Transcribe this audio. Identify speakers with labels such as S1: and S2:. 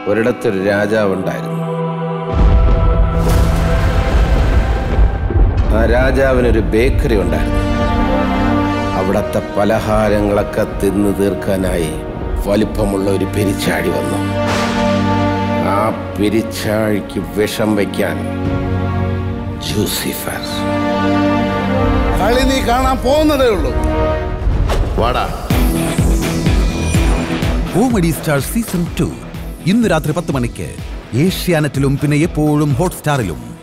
S1: ഒരിടത്തൊരു രാജാവുണ്ടായിരുന്നു ആ രാജാവിനൊരു ബേക്കറി ഉണ്ടായിരുന്നു അവിടത്തെ പലഹാരങ്ങളൊക്കെ തിന്നു തീർക്കാനായി വലിപ്പമുള്ള ഒരു പെരിച്ചാഴി വന്നു ആ പെരിച്ചാഴിക്ക് വിഷം വയ്ക്കാൻ ജൂസിഫർ
S2: കളി നീ കാണാൻ പോകുന്നതേ ഉള്ളൂ
S1: വാടാ
S3: കോമഡി സ്റ്റാർ സീസൺ ടു ഇന്ന് രാത്രി പത്ത് മണിക്ക് ഏഷ്യാനെറ്റിലും പിന്നെ എപ്പോഴും ഹോട്ട്സ്റ്റാറിലും